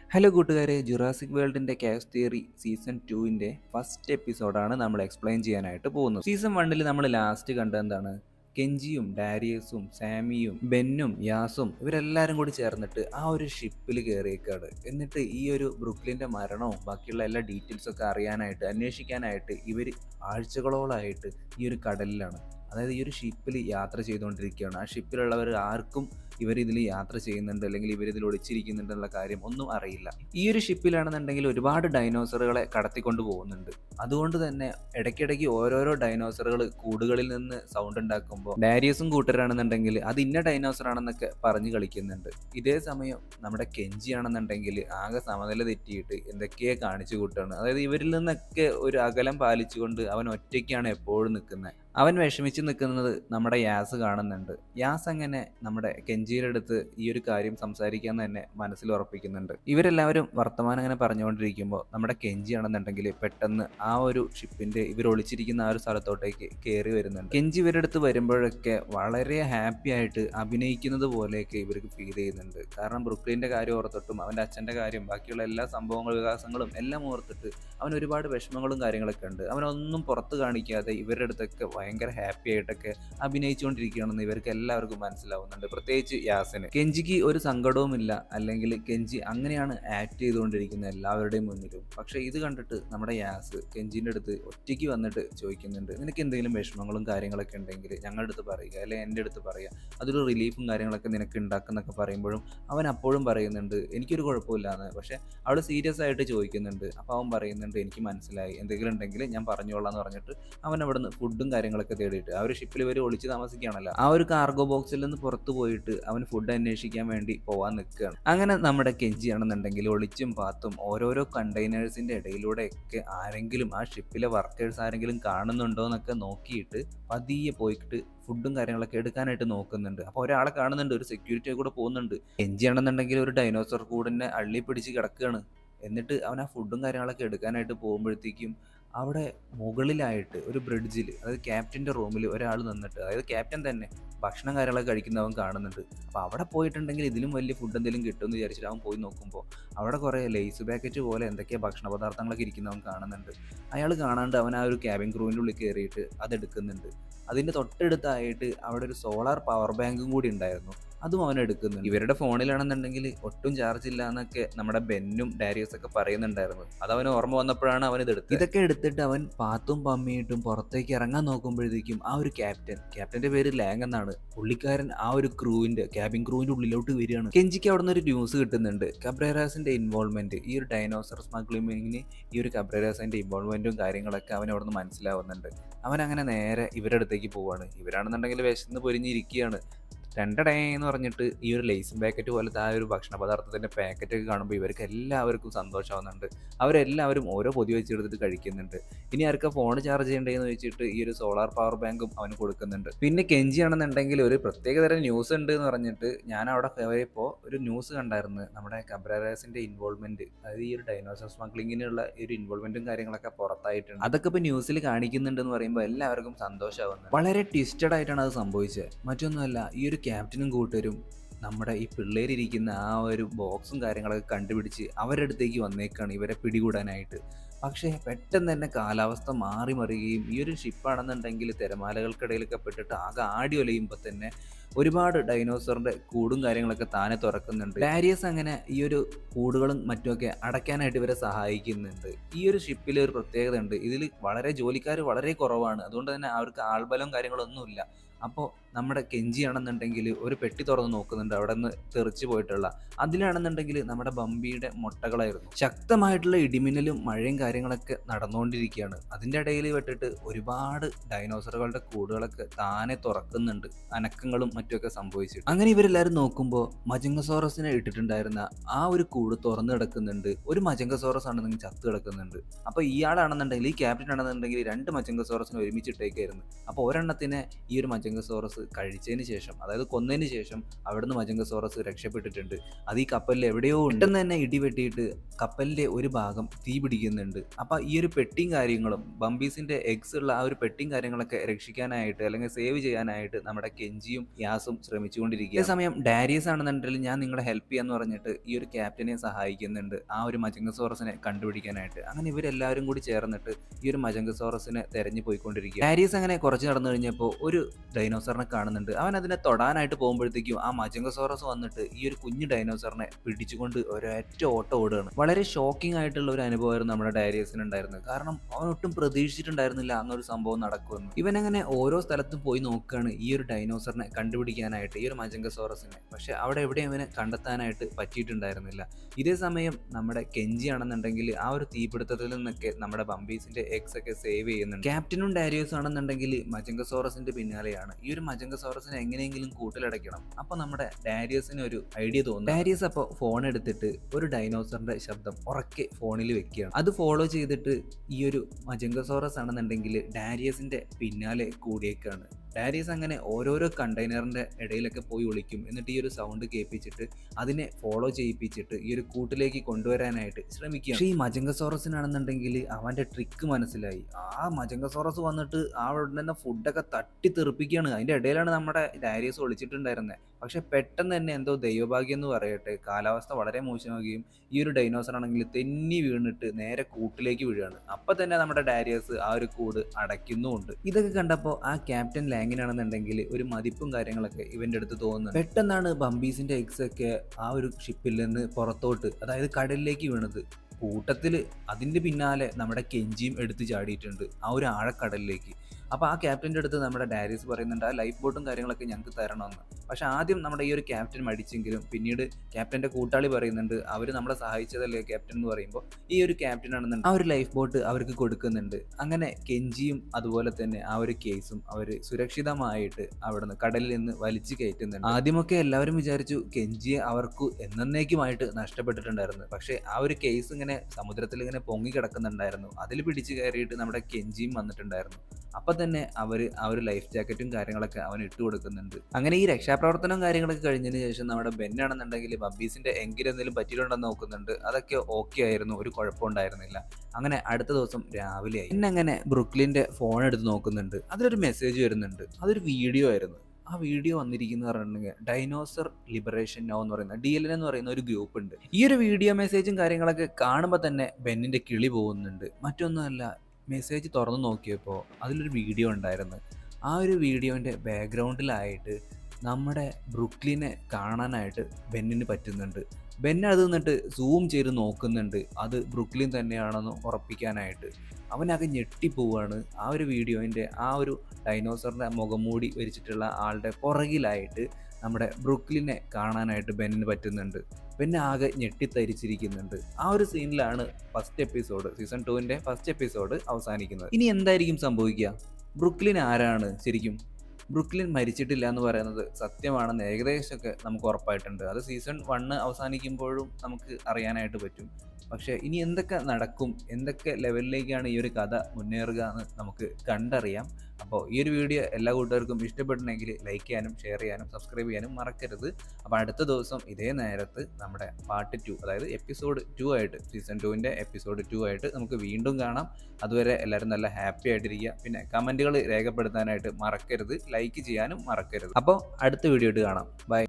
hello കൂട്ടുകാരെ Jurassic വേൾഡിന്റെ കാസ് theory season ടുവിന്റെ ഫസ്റ്റ് എപ്പിസോഡാണ് നമ്മൾ എക്സ്പ്ലെയിൻ ചെയ്യാനായിട്ട് പോകുന്നത് സീസൺ വണ്ണിൽ നമ്മൾ ലാസ്റ്റ് കണ്ട എന്താണ് കെഞ്ചിയും ഡാരിയസും സാമിയും ബെന്നും യാസും ഇവരെല്ലാവരും കൂടി ചേർന്നിട്ട് ആ ഒരു ഷിപ്പിൽ കയറിയേക്കാണ് എന്നിട്ട് ഈ ഒരു ബ്രുക്ലിൻ്റെ മരണവും ബാക്കിയുള്ള എല്ലാ ഡീറ്റെയിൽസും ഒക്കെ അറിയാനായിട്ട് അന്വേഷിക്കാനായിട്ട് ഇവർ ആഴ്ചകളോളായിട്ട് ഈ ഒരു കടലിലാണ് അതായത് ഈ ഒരു ഷിപ്പിൽ യാത്ര ചെയ്തുകൊണ്ടിരിക്കുകയാണ് ആ ഷിപ്പിലുള്ളവർ ആർക്കും ഇവർ ഇതിൽ യാത്ര ചെയ്യുന്നുണ്ട് അല്ലെങ്കിൽ ഇവർ ഇതിൽ ഒളിച്ചിരിക്കുന്നുണ്ട് എന്നുള്ള കാര്യം ഒന്നും അറിയില്ല ഈ ഒരു ഷിപ്പിലാണെന്നുണ്ടെങ്കിൽ ഒരുപാട് ഡൈനോസറുകളെ കടത്തിക്കൊണ്ട് പോകുന്നുണ്ട് അതുകൊണ്ട് തന്നെ ഇടയ്ക്കിടയ്ക്ക് ഓരോരോ ഡൈനോസറുകൾ കൂടുകളിൽ നിന്ന് സൗണ്ട് ഉണ്ടാക്കുമ്പോൾ ഡാരിയസും കൂട്ടരാണെന്നുണ്ടെങ്കിൽ അത് ഇന്ന ഡൈനോസർ ആണെന്നൊക്കെ പറഞ്ഞു കളിക്കുന്നുണ്ട് ഇതേ സമയം നമ്മുടെ കെഞ്ചി ആണെന്നുണ്ടെങ്കിൽ ആകെ സമനില തെറ്റിയിട്ട് എന്തൊക്കെയോ കാണിച്ചു കൂട്ടുകയാണ് അതായത് ഇവരിൽ നിന്നൊക്കെ ഒരു അകലം പാലിച്ചുകൊണ്ട് അവൻ ഒറ്റയ്ക്കാണ് എപ്പോഴും നിൽക്കുന്നത് അവൻ വിഷമിച്ച് നിൽക്കുന്നത് നമ്മുടെ യാസ് കാണുന്നുണ്ട് യാസ് അങ്ങനെ നമ്മുടെ കെഞ്ചിയുടെ അടുത്ത് ഈ ഒരു കാര്യം സംസാരിക്കാന്ന് തന്നെ മനസ്സിൽ ഉറപ്പിക്കുന്നുണ്ട് ഇവരെല്ലാവരും വർത്തമാനം അങ്ങനെ പറഞ്ഞുകൊണ്ടിരിക്കുമ്പോൾ നമ്മുടെ കെഞ്ചി ആണെന്നുണ്ടെങ്കിൽ പെട്ടെന്ന് ആ ഒരു ഷിപ്പിന്റെ ഇവർ ഒളിച്ചിരിക്കുന്ന ആ ഒരു സ്ഥലത്തോട്ടേക്ക് കയറി വരുന്നുണ്ട് കെഞ്ചി ഇവരുടെ അടുത്ത് വരുമ്പോഴൊക്കെ വളരെ ഹാപ്പി ആയിട്ട് അഭിനയിക്കുന്നത് പോലെയൊക്കെ ഇവർക്ക് ഫീൽ ചെയ്യുന്നുണ്ട് കാരണം ബ്രുക്ലിന്റെ കാര്യം ഓർത്തിട്ടും അവന്റെ അച്ഛന്റെ കാര്യം ബാക്കിയുള്ള എല്ലാ സംഭവങ്ങളും വികാസങ്ങളും എല്ലാം ഓർത്തിട്ട് അവൻ ഒരുപാട് വിഷമങ്ങളും കാര്യങ്ങളൊക്കെ ഉണ്ട് അവനൊന്നും പുറത്ത് കാണിക്കാതെ ഇവരുടെ അടുത്തൊക്കെ ഭയങ്കര ഹാപ്പി ആയിട്ടൊക്കെ അഭിനയിച്ചുകൊണ്ടിരിക്കുകയാണെന്ന് ഇവർക്ക് എല്ലാവർക്കും മനസ്സിലാവുന്നുണ്ട് പ്രത്യേകിച്ച് യാസിന് കെഞ്ചിക്ക് ഒരു സങ്കടവുമില്ല അല്ലെങ്കിൽ കെഞ്ചി അങ്ങനെയാണ് ആക്ട് ചെയ്തുകൊണ്ടിരിക്കുന്ന എല്ലാവരുടെയും മുന്നിലും പക്ഷേ ഇത് കണ്ടിട്ട് നമ്മുടെ യാസ് കെഞ്ചിൻ്റെ അടുത്ത് ഒറ്റയ്ക്ക് വന്നിട്ട് ചോദിക്കുന്നുണ്ട് നിനക്ക് എന്തെങ്കിലും വിഷമങ്ങളും കാര്യങ്ങളൊക്കെ ഉണ്ടെങ്കിൽ ഞങ്ങളുടെ അടുത്ത് പറയുക അല്ലെങ്കിൽ എൻ്റെ അടുത്ത് പറയുക അതൊരു റിലീഫും കാര്യങ്ങളൊക്കെ നിനക്ക് ഉണ്ടാക്കുന്നൊക്കെ പറയുമ്പോഴും അവൻ അപ്പോഴും പറയുന്നുണ്ട് എനിക്കൊരു കുഴപ്പമില്ലാന്ന് പക്ഷേ അവൾ സീരിയസ് ആയിട്ട് ചോദിക്കുന്നുണ്ട് അപ്പോൾ അവൻ പറയുന്നുണ്ട് എനിക്ക് മനസ്സിലായി എന്തെങ്കിലും ഉണ്ടെങ്കിൽ ഞാൻ പറഞ്ഞോളാം എന്ന് പറഞ്ഞിട്ട് അവൻ അവിടുന്ന് ഫുഡും കാര്യങ്ങളൊക്കെ തേടിയിട്ട് ആ ഒരു ഷിപ്പിൽ ഇവർ ഒളിച്ച് താമസിക്കുകയാണല്ലോ ആ ഒരു കാർഗോ ബോക്സിൽ നിന്ന് പുറത്ത് പോയിട്ട് അവൻ ഫുഡ് അന്വേഷിക്കാൻ വേണ്ടി പോവാൻ നിൽക്കുകയാണ് അങ്ങനെ നമ്മുടെ കെഞ്ചി ആണെന്നുണ്ടെങ്കിൽ ഒളിച്ചും പാത്തും ഓരോരോ കണ്ടെയ്നേഴ്സിന്റെ ഇടയിലൂടെയൊക്കെ ആരെങ്കിലും ആ ഷിപ്പിലെ വർക്കേഴ്സ് ആരെങ്കിലും കാണുന്നുണ്ടോ എന്നൊക്കെ നോക്കിയിട്ട് പതിയെ പോയിട്ട് ഫുഡും കാര്യങ്ങളൊക്കെ എടുക്കാനായിട്ട് നോക്കുന്നുണ്ട് അപ്പോൾ ഒരാളെ കാണുന്നുണ്ട് ഒരു സെക്യൂരിറ്റി കൂടെ പോകുന്നുണ്ട് കെഞ്ചി ആണെന്നുണ്ടെങ്കിൽ ഒരു ഡൈനോസർ കൂടിനെ അള്ളി പിടിച്ച് കിടക്കുകയാണ് എന്നിട്ട് അവൻ ആ ഫുഡും കാര്യങ്ങളൊക്കെ എടുക്കാനായിട്ട് പോകുമ്പോഴത്തേക്കും അവിടെ മുകളിലായിട്ട് ഒരു ബ്രിഡ്ജിൽ അതായത് ക്യാപ്റ്റൻ്റെ റൂമിൽ ഒരാൾ നിന്നിട്ട് അതായത് ക്യാപ്റ്റൻ തന്നെ ഭക്ഷണം കാര്യങ്ങളൊക്കെ കഴിക്കുന്നവൻ കാണുന്നുണ്ട് അപ്പോൾ അവിടെ പോയിട്ടുണ്ടെങ്കിൽ ഇതിലും വലിയ ഫുഡ് എന്തെങ്കിലും കിട്ടുമെന്ന് വിചാരിച്ചിട്ട് അവൻ പോയി നോക്കുമ്പോൾ അവിടെ കുറേ ലേസ് പാക്കറ്റ് പോലെ എന്തൊക്കെയാണ് ഭക്ഷണ പദാർത്ഥങ്ങളൊക്കെ ഇരിക്കുന്നവൻ കാണുന്നുണ്ട് അയാൾ കാണാണ്ട് അവൻ ആ ഒരു ക്യാബിൻ ക്രൂവിൻ്റെ ഉള്ളിൽ കയറിയിട്ട് അതെടുക്കുന്നുണ്ട് അതിൻ്റെ തൊട്ടടുത്തായിട്ട് അവിടെ ഒരു സോളാർ പവർ ബാങ്കും കൂടി ഉണ്ടായിരുന്നു അതും അവൻ എടുക്കുന്നുണ്ട് ഇവരുടെ ഫോണിലാണെന്നുണ്ടെങ്കിൽ ഒട്ടും ചാർജ് ഇല്ല എന്നൊക്കെ നമ്മുടെ ബെന്നും ഡാരിയസ് ഒക്കെ പറയുന്നുണ്ടായിരുന്നു അത് അവന് ഓർമ്മ വന്നപ്പോഴാണ് അവൻ ഇത് എടുത്തത് ഇതൊക്കെ എടുത്തിട്ട് അവൻ പാത്തും പമ്മിയിട്ടും പുറത്തേക്ക് ഇറങ്ങാൻ നോക്കുമ്പോഴത്തേക്കും ആ ഒരു ക്യാപ്റ്റൻ ക്യാപ്റ്റന്റെ പേര് ലാങ് എന്നാണ് പുള്ളിക്കാരൻ ആ ഒരു ക്രൂവിന്റെ ക്യാബിൻ ക്രൂവിന്റെ ഉള്ളിലോട്ട് വരികയാണ് കെഞ്ചിക്ക് അവിടെ നിന്ന് ഒരു ന്യൂസ് കിട്ടുന്നുണ്ട് കബ്രേറാസിന്റെ ഇൻവോൾവ്മെന്റ് ഈ ഒരു ഡൈനോസർ സ്മഗ്ലിങ്ങിന് ഈ ഒരു കബ്രേറാസിന്റെ ഇൻവോൾവ്മെന്റും കാര്യങ്ങളൊക്കെ അവൻ അവിടെ നിന്ന് മനസ്സിലാവുന്നുണ്ട് അവൻ അങ്ങനെ നേരെ ഇവരുടെ അടുത്തേക്ക് പോവാണ് ഇവരാണെന്നുണ്ടെങ്കിൽ വിശന്ന് പൊരിഞ്ഞിരിക്കുകയാണ് രണ്ടടേ എന്ന് പറഞ്ഞിട്ട് ഈ ഒരു ലേസും പാക്കറ്റ് പോലത്തെ ആ ഒരു ഭക്ഷണ പദാർത്ഥത്തിൻ്റെ പാക്കറ്റൊക്കെ കാണുമ്പോൾ ഇവർക്ക് എല്ലാവർക്കും സന്തോഷമാവുന്നുണ്ട് അവരെല്ലാവരും ഓരോ പൊതി വെച്ചെടുത്തിട്ട് കഴിക്കുന്നുണ്ട് ഇനി ആർക്കാ ഫോൺ ചാർജ് ചെയ്യേണ്ടതെന്ന് വെച്ചിട്ട് ഈ ഒരു സോളാർ പവർ ബാങ്കും അവന് കൊടുക്കുന്നുണ്ട് പിന്നെ കെഞ്ചി ആണെന്നുണ്ടെങ്കിൽ ഒരു പ്രത്യേകതരം ന്യൂസ് ഉണ്ട് എന്ന് പറഞ്ഞിട്ട് ഞാൻ അവിടെ കയറിയപ്പോൾ ഒരു ന്യൂസ് കണ്ടായിരുന്നു നമ്മുടെ കബ്രാസിൻ്റെ ഇൻവോൾവ്മെൻറ്റ് അതായത് ഈ ഒരു ഡൈനോസർ സ്മഗ്ലിങ്ങിനുള്ള ഈ ഒരു ഇൻവോൾവ്മെൻറ്റും കാര്യങ്ങളൊക്കെ പുറത്തായിട്ടുണ്ട് അതൊക്കെ ഇപ്പോൾ ന്യൂസിൽ കാണിക്കുന്നുണ്ടെന്ന് പറയുമ്പോൾ എല്ലാവർക്കും സന്തോഷമാവുന്നത് വളരെ ട്വിസ്റ്റഡ് ആയിട്ടാണ് അത് സംഭവിച്ചത് മറ്റൊന്നുമല്ല ഈ ഒരു ക്യാപ്റ്റനും കൂട്ടരും നമ്മുടെ ഈ പിള്ളേരിരിക്കുന്ന ആ ഒരു ബോക്സും കാര്യങ്ങളൊക്കെ കണ്ടുപിടിച്ച് അവരുടെ അടുത്തേക്ക് വന്നേക്കാണ് ഇവരെ പിടികൂടാനായിട്ട് പക്ഷേ പെട്ടെന്ന് തന്നെ കാലാവസ്ഥ മാറി മറിയുകയും ഈ ഒരു ഷിപ്പാണെന്നുണ്ടെങ്കിൽ തിരമാലകൾക്കിടയിലൊക്കെ പെട്ടിട്ട് ആകെ ആടി ഒലയുമ്പോൾ തന്നെ ഒരുപാട് ഡൈനോസറിന്റെ കൂടും കാര്യങ്ങളൊക്കെ താനെ തുറക്കുന്നുണ്ട് ഡാരിയസ് അങ്ങനെ ഈ ഒരു കൂടുകളും മറ്റുമൊക്കെ അടയ്ക്കാനായിട്ട് ഇവരെ സഹായിക്കുന്നുണ്ട് ഈ ഒരു ഷിപ്പിൽ ഒരു പ്രത്യേകത ഉണ്ട് ഇതിൽ വളരെ ജോലിക്കാർ വളരെ കുറവാണ് അതുകൊണ്ട് തന്നെ അവർക്ക് ആൾബലവും കാര്യങ്ങളൊന്നുമില്ല അപ്പോൾ നമ്മുടെ കെഞ്ചി ആണെന്നുണ്ടെങ്കിൽ ഒരു പെട്ടി തുറന്ന് നോക്കുന്നുണ്ട് അവിടെ നിന്ന് തെറിച്ച് പോയിട്ടുള്ള അതിലാണെന്നുണ്ടെങ്കിൽ നമ്മുടെ ബമ്പിയുടെ മുട്ടകളായിരുന്നു ശക്തമായിട്ടുള്ള ഇടിമിന്നലും മഴയും കാര്യങ്ങളൊക്കെ നടന്നുകൊണ്ടിരിക്കുകയാണ് അതിൻ്റെ ഇടയിൽ വിട്ടിട്ട് ഒരുപാട് ഡൈനോസറുകളുടെ കൂടുകളൊക്കെ താനെ തുറക്കുന്നുണ്ട് അനക്കങ്ങളും മറ്റുമൊക്കെ സംഭവിച്ചിട്ട് അങ്ങനെ ഇവരെല്ലാവരും നോക്കുമ്പോൾ മജങ്കസോറസിനെ ഇട്ടിട്ടുണ്ടായിരുന്ന ആ ഒരു കൂട് തുറന്നു കിടക്കുന്നുണ്ട് ഒരു മജങ്കസോറസ് ആണെന്നെങ്കിൽ ചത്ത് കിടക്കുന്നുണ്ട് അപ്പോൾ ഇയാളാണെന്നുണ്ടെങ്കിൽ ഈ ക്യാപ്റ്റൻ ആണെന്നുണ്ടെങ്കിൽ രണ്ട് മജങ്കസോറസിനെ ഒരുമിച്ചിട്ടേക്കായിരുന്നു അപ്പോൾ ഒരെണ്ണത്തിനെ ഈ ഒരു മജങ്കസോറസ് കഴിച്ചതിന് ശേഷം അതായത് കൊന്നതിന് ശേഷം അവിടുന്ന് മജങ്കസോറസ് രക്ഷപ്പെട്ടിട്ടുണ്ട് അത് ഈ കപ്പലിൽ എവിടെയോ ഉണ്ടെന്ന് തന്നെ ഇടി വെട്ടിയിട്ട് കപ്പലിൻ്റെ ഒരു ഭാഗം തീ പിടിക്കുന്നുണ്ട് അപ്പോൾ ഈ ഒരു പെട്ടിയും കാര്യങ്ങളും ബംബീസിൻ്റെ എഗ്സ് ഉള്ള ആ ഒരു പെട്ടിയും കാര്യങ്ങളൊക്കെ രക്ഷിക്കാനായിട്ട് അല്ലെങ്കിൽ സേവ് ചെയ്യാനായിട്ട് നമ്മുടെ കെഞ്ചിയും യാസും ശ്രമിച്ചുകൊണ്ടിരിക്കുക സമയം ഡാരിയസ് ആണെന്നുണ്ടെങ്കിൽ ഞാൻ നിങ്ങളെ ഹെൽപ്പ് ചെയ്യാന്ന് പറഞ്ഞിട്ട് ഈ ഒരു ക്യാപ്റ്റനെ സഹായിക്കുന്നുണ്ട് ആ ഒരു മജങ്കസോറസിനെ കണ്ടുപിടിക്കാനായിട്ട് അങ്ങനെ ഇവരെല്ലാവരും കൂടി ചേർന്നിട്ട് ഈ ഒരു മജങ്കസോറസിനെ തെരഞ്ഞു പോയിക്കൊണ്ടിരിക്കുക ഡാരിയസ് അങ്ങനെ കുറച്ച് നടന്നു കഴിഞ്ഞപ്പോൾ ഒരു ഡൈനോസറിനെ കാണുന്നുണ്ട് അവൻ അതിനെ തൊടാനായിട്ട് പോകുമ്പോഴത്തേക്കും ആ മജങ്കസോറസ് വന്നിട്ട് ഈ ഒരു കുഞ്ഞു ഡൈനോസറിനെ പിടിച്ചുകൊണ്ട് ഒരൊറ്റ ഓട്ടം ഓടുകയാണ് വളരെ ഷോക്കിംഗ് ആയിട്ടുള്ള ഒരു അനുഭവമായിരുന്നു നമ്മുടെ ഡാരിയസിന് ഉണ്ടായിരുന്നത് കാരണം അവൻ ഒട്ടും പ്രതീക്ഷിച്ചിട്ടുണ്ടായിരുന്നില്ല അങ്ങനൊരു സംഭവം നടക്കുമെന്ന് ഇവൻ അങ്ങനെ ഓരോ സ്ഥലത്തും പോയി നോക്കുകയാണ് ഈ ഒരു ഡൈനോസറിനെ കണ്ടുപിടിക്കാനായിട്ട് ഈ ഒരു മജങ്കസോറസിനെ പക്ഷെ അവിടെ എവിടെ അവനെ കണ്ടെത്താനായിട്ട് പറ്റിയിട്ടുണ്ടായിരുന്നില്ല ഇതേ സമയം നമ്മുടെ കെഞ്ചി ആണെന്നുണ്ടെങ്കിൽ ആ ഒരു തീപിടുത്തത്തിൽ നിന്നൊക്കെ നമ്മുടെ ബംബീസിന്റെ എക്സ് ഒക്കെ സേവ് ചെയ്യുന്നുണ്ട് ക്യാപ്റ്റനും ഡാരിയോസും ആണെന്നുണ്ടെങ്കിൽ മജങ്കസോറസിന്റെ പിന്നാലെയാണ് ഈ ഒരു മജങ്കസോറസിനെ എങ്ങനെയെങ്കിലും കൂട്ടിലടയ്ക്കണം അപ്പൊ നമ്മുടെ ഡാരിയസിന് ഒരു ഐഡിയ തോന്നുന്നു ഡാരിയസ് അപ്പോൾ ഫോൺ എടുത്തിട്ട് ഒരു ഡൈനോസറിന്റെ ശബ്ദം ഉറക്കെ ഫോണിൽ വെക്കുകയാണ് അത് ഫോളോ ചെയ്തിട്ട് ഈ ഒരു മജങ്കസോറസ് ആണെന്നുണ്ടെങ്കിൽ ഡാരിയസിന്റെ പിന്നാലെ കൂടിയേക്കാണ് ഡാരിയസ് അങ്ങനെ ഓരോരോ കണ്ടെയ്നറിന്റെ ഇടയിലൊക്കെ പോയി ഒളിക്കും എന്നിട്ട് ഈ ഒരു സൗണ്ട് കേൾപ്പിച്ചിട്ട് അതിനെ ഫോളോ ചെയ്യിപ്പിച്ചിട്ട് ഈ ഒരു കൂട്ടിലേക്ക് കൊണ്ടുവരാനായിട്ട് ശ്രമിക്കുക പക്ഷേ ഈ മജങ്കസോറസിനാണെന്നുണ്ടെങ്കിൽ അവന്റെ ട്രിക്ക് മനസ്സിലായി ആ മജങ്കസോറസ് വന്നിട്ട് ആ ഉടനെ ഫുഡൊക്കെ തട്ടി തെറിപ്പിക്കുകയാണ് അതിന്റെ ഇടയിലാണ് നമ്മുടെ ഡാരിയസ് ഒളിച്ചിട്ടുണ്ടായിരുന്നത് പക്ഷെ പെട്ടെന്ന് തന്നെ എന്തോ ദൈവഭാഗ്യം എന്ന് പറയട്ടെ കാലാവസ്ഥ വളരെ മോശമാകുകയും ഈ ഒരു ഡൈനോസർ ആണെങ്കിൽ തെന്നി വീണിട്ട് നേരെ കൂട്ടിലേക്ക് വീഴുകയാണ് അപ്പൊ തന്നെ നമ്മുടെ ഡാരിയസ് ആ ഒരു കൂട് അടയ്ക്കുന്നുമുണ്ട് ഇതൊക്കെ കണ്ടപ്പോൾ ആ ക്യാപ്റ്റൻ ലാങ്ങിനാണെന്നുണ്ടെങ്കിൽ ഒരു മതിപ്പും കാര്യങ്ങളൊക്കെ ഇവന്റെ അടുത്ത് തോന്നുന്നു പെട്ടെന്നാണ് ബംബീസിന്റെ എക്സ് ഒക്കെ ആ ഒരു ഷിപ്പിൽ നിന്ന് പുറത്തോട്ട് അതായത് കടലിലേക്ക് വീണത് കൂട്ടത്തിൽ അതിൻ്റെ പിന്നാലെ നമ്മുടെ കെഞ്ചിയും എടുത്ത് ചാടിയിട്ടുണ്ട് ആ ഒരു ആഴക്കടലിലേക്ക് അപ്പോൾ ആ ക്യാപ്റ്റൻ്റെ അടുത്ത് നമ്മുടെ ഡാരീസ് പറയുന്നുണ്ട് ആ ലൈഫ് ബോട്ടും കാര്യങ്ങളൊക്കെ ഞങ്ങൾക്ക് തരണമെന്ന് പക്ഷെ ആദ്യം നമ്മുടെ ഈ ഒരു ക്യാപ്റ്റൻ മടിച്ചെങ്കിലും പിന്നീട് ക്യാപ്റ്റൻ്റെ കൂട്ടാളി പറയുന്നുണ്ട് അവർ നമ്മളെ സഹായിച്ചതല്ലേ ക്യാപ്റ്റൻ എന്ന് പറയുമ്പോൾ ഈ ഒരു ക്യാപ്റ്റൻ ആണെന്നുണ്ട് ആ ഒരു ലൈഫ് ബോട്ട് അവർക്ക് കൊടുക്കുന്നുണ്ട് അങ്ങനെ കെഞ്ചിയും അതുപോലെ തന്നെ ആ ഒരു കേസും അവർ സുരക്ഷിതമായിട്ട് അവിടുന്ന് കടലിൽ നിന്ന് വലിച്ചു കയറ്റുന്നുണ്ട് ആദ്യമൊക്കെ എല്ലാവരും വിചാരിച്ചു കെഞ്ചിയെ അവർക്ക് എന്നേക്കുമായിട്ട് നഷ്ടപ്പെട്ടിട്ടുണ്ടായിരുന്നു പക്ഷേ ആ ഒരു കേസ് ഇങ്ങനെ സമുദ്രത്തിൽ ഇങ്ങനെ പൊങ്ങി കിടക്കുന്നുണ്ടായിരുന്നു അതിൽ പിടിച്ചു കയറിയിട്ട് നമ്മുടെ കെഞ്ചിയും വന്നിട്ടുണ്ടായിരുന്നു അപ്പൊ തന്നെ അവർ ആ ഒരു ലൈഫ് ജാക്കറ്റും കാര്യങ്ങളൊക്കെ അവൻ ഇട്ട് കൊടുക്കുന്നുണ്ട് അങ്ങനെ ഈ രക്ഷാപ്രവർത്തനവും കാര്യങ്ങളൊക്കെ കഴിഞ്ഞതിന് ശേഷം നമ്മുടെ ബെന്നാണെന്നുണ്ടെങ്കിൽ ബബ്ബീസിന്റെ എങ്കിലും എന്തെങ്കിലും പറ്റിയിട്ടുണ്ടെന്ന് നോക്കുന്നുണ്ട് അതൊക്കെ ഓക്കെ ആയിരുന്നു ഒരു കുഴപ്പമുണ്ടായിരുന്നില്ല അങ്ങനെ അടുത്ത ദിവസം രാവിലെ ആയി അങ്ങനെ ബ്രുക്ലിന്റെ ഫോൺ എടുത്ത് നോക്കുന്നുണ്ട് അതിലൊരു മെസ്സേജ് വരുന്നുണ്ട് അതൊരു വീഡിയോ ആയിരുന്നു ആ വീഡിയോ വന്നിരിക്കുന്ന പറഞ്ഞിട്ടുണ്ടെങ്കിൽ ഡൈനോസർ ലിബറേഷൻ നോ എന്ന് പറയുന്ന ഡി എൽ എൻ എന്ന് പറയുന്ന ഒരു ഗ്രൂപ്പ് ഉണ്ട് ഈ ഒരു വീഡിയോ മെസ്സേജും കാര്യങ്ങളൊക്കെ കാണുമ്പോൾ തന്നെ ബെന്നിന്റെ കിളി പോകുന്നുണ്ട് മറ്റൊന്നുമല്ല മെസ്സേജ് തുറന്നു നോക്കിയപ്പോൾ അതിലൊരു വീഡിയോ ഉണ്ടായിരുന്നു ആ ഒരു വീഡിയോൻ്റെ ബാക്ക്ഗ്രൗണ്ടിലായിട്ട് നമ്മുടെ ബ്രുക്ലിനെ കാണാനായിട്ട് ബെന്നിന് പറ്റുന്നുണ്ട് ബെൻ അത് നിന്നിട്ട് സൂം ചെയ്ത് നോക്കുന്നുണ്ട് അത് ബ്രുക്ലിൻ തന്നെയാണെന്ന് ഉറപ്പിക്കാനായിട്ട് അവനകെ ഞെട്ടിപ്പോവാണ് ആ ഒരു വീഡിയോൻ്റെ ആ ഒരു ഡൈനോസറിൻ്റെ മുഖംമൂടി വരിച്ചിട്ടുള്ള ആളുടെ പുറകിലായിട്ട് നമ്മുടെ ബ്രുക്ലിനെ കാണാനായിട്ട് ബെന്നിന് പറ്റുന്നുണ്ട് പിന്നെ ആകെ ഞെട്ടിത്തരിച്ചിരിക്കുന്നുണ്ട് ആ ഒരു സീനിലാണ് ഫസ്റ്റ് എപ്പിസോഡ് സീസൺ ടുവിൻ്റെ ഫസ്റ്റ് എപ്പിസോഡ് അവസാനിക്കുന്നത് ഇനി എന്തായിരിക്കും സംഭവിക്കുക ബ്രുക്ലിൻ ആരാണ് ശരിക്കും ബ്രുക്ലിൻ മരിച്ചിട്ടില്ല എന്ന് പറയുന്നത് സത്യമാണെന്ന് ഏകദേശമൊക്കെ നമുക്ക് ഉറപ്പായിട്ടുണ്ട് അത് സീസൺ വണ്ണ് അവസാനിക്കുമ്പോഴും നമുക്ക് അറിയാനായിട്ട് പറ്റും പക്ഷേ ഇനി എന്തൊക്കെ നടക്കും എന്തൊക്കെ ലെവലിലേക്കാണ് ഈ ഒരു കഥ മുന്നേറുക എന്ന് നമുക്ക് കണ്ടറിയാം അപ്പോൾ ഈ ഒരു വീഡിയോ എല്ലാ കൂട്ടുകാർക്കും ഇഷ്ടപ്പെട്ടിട്ടുണ്ടെങ്കിൽ ലൈക്ക് ചെയ്യാനും ഷെയർ ചെയ്യാനും സബ്സ്ക്രൈബ് ചെയ്യാനും മറക്കരുത് അപ്പോൾ അടുത്ത ദിവസം ഇതേ നേരത്ത് നമ്മുടെ പാർട്ട് ടു അതായത് എപ്പിസോഡ് ടു ആയിട്ട് സീസൺ ടുവിൻ്റെ എപ്പിസോഡ് ടു ആയിട്ട് നമുക്ക് വീണ്ടും കാണാം അതുവരെ എല്ലാവരും നല്ല ഹാപ്പി ആയിട്ടിരിക്കുക പിന്നെ കമൻറ്റുകൾ രേഖപ്പെടുത്താനായിട്ട് മറക്കരുത് ലൈക്ക് ചെയ്യാനും മറക്കരുത് അപ്പോൾ അടുത്ത വീഡിയോ ആയിട്ട് കാണാം ബൈ